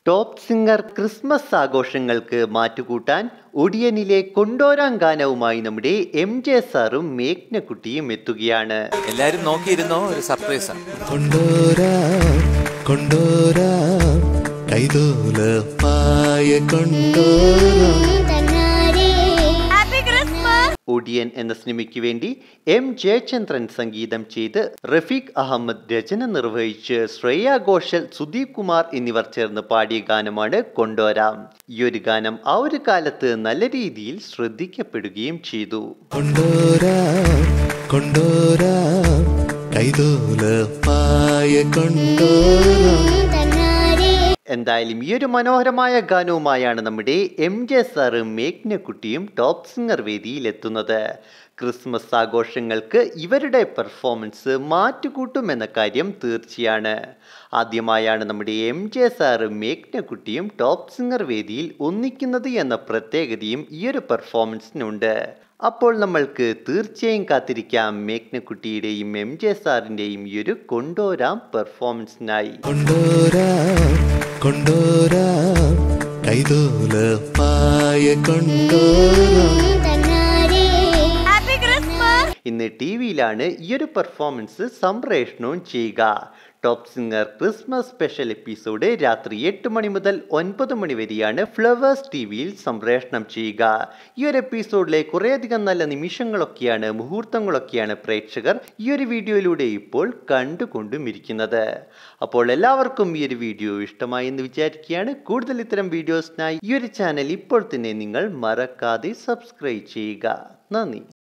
top singer Christmas ആഘോഷങ്ങൾക്ക് മാറ്റുകൂട്ടാൻ ഒടിയനിലെ കൊണ്ടോരാൻ ഗാനവുമായി നമ്മുടെ M J സാറും മേഘ്നക്കുട്ടിയും എത്തുകയാണ് എല്ലാരും നോക്കിയിരുന്നോ ഒരു സർപ്രൈസാണ് കൊണ്ടോരാം കൊണ്ടോരാം കൈതോല പായ കൊണ്ടോരാം ഒടിയൻ എന്ന സിനിമയ്ക്ക് വേണ്ടി എം ജയചന്ദ്രൻ സംഗീതം ചെയ്ത് റഫീഖ് അഹമ്മദ് രചന നിർവഹിച്ച് ശ്രേയ ഘോഷൽ സുദീപ് കുമാർ എന്നിവർ ചേർന്ന് പാടിയ ഗാനമാണ് കൊണ്ടോരാം ഈ ഒരു ഗാനം ആ ഒരു കാലത്ത് നല്ല രീതിയിൽ ശ്രദ്ധിക്കപ്പെടുകയും ചെയ്തു കൊണ്ടോരാം കൊണ്ടോരാം കൈതോല പായ കൊണ്ടോരാം എന്തായാലും ഈ ഒരു മനോഹരമായ ഗാനവുമായാണ് നമ്മുടെ എം ജെ സാറും മേഘ്നക്കുട്ടിയും ടോപ്പ് സിംഗർ വേദിയിൽ എത്തുന്നത് ക്രിസ്മസ് ആഘോഷങ്ങൾക്ക് ഇവരുടെ പെർഫോമൻസ് മാറ്റുകൂട്ടുമെന്ന കാര്യം തീർച്ചയാണ് ആദ്യമായാണ് നമ്മുടെ എം ജെ സാറും മേഘ്നക്കുട്ടിയും ടോപ്പ് സിംഗർ വേദിയിൽ ഒന്നിക്കുന്നത് എന്ന പ്രത്യേകതയും ഈ ഒരു പെർഫോമൻസിനുണ്ട് അപ്പോൾ നമ്മൾക്ക് തീർച്ചയായും കാത്തിരിക്കാം മേഘ്നക്കുട്ടിയുടെയും എം ജെ സാറിൻ്റെയും ഈ ഒരു കൊണ്ടോരാം പെർഫോമൻസിനായി കൊണ്ടോരാം കൊണ്ടോരാം കൈതോല പായ കൊണ്ടോരാം ഇന്ന് ടി വിയിലാണ് ഈ ഒരു പെർഫോമൻസ് സംപ്രേഷണവും ചെയ്യുക top singer Christmas special episode രാത്രി എട്ട് മണി മുതൽ ഒൻപത് മണി വരെയാണ് ഫ്ലവേഴ്സ് ടി വിയിൽ സംപ്രേഷണം ചെയ്യുക ഈ ഒരു എപ്പിസോഡിലെ കുറേയധികം നല്ല നിമിഷങ്ങളൊക്കെയാണ് മുഹൂർത്തങ്ങളൊക്കെയാണ് പ്രേക്ഷകർ ഈ ഒരു വീഡിയോയിലൂടെ ഇപ്പോൾ കണ്ടുകൊണ്ടും ഇരിക്കുന്നത് അപ്പോൾ എല്ലാവർക്കും ഈ ഒരു വീഡിയോ ഇഷ്ടമായി എന്ന് വിചാരിക്കുകയാണ് കൂടുതൽ ഇത്തരം വീഡിയോസിനായി ഈ ഒരു ചാനൽ ഇപ്പോൾ തന്നെ നിങ്ങൾ മറക്കാതെ സബ്സ്ക്രൈബ് ചെയ്യുക നന്ദി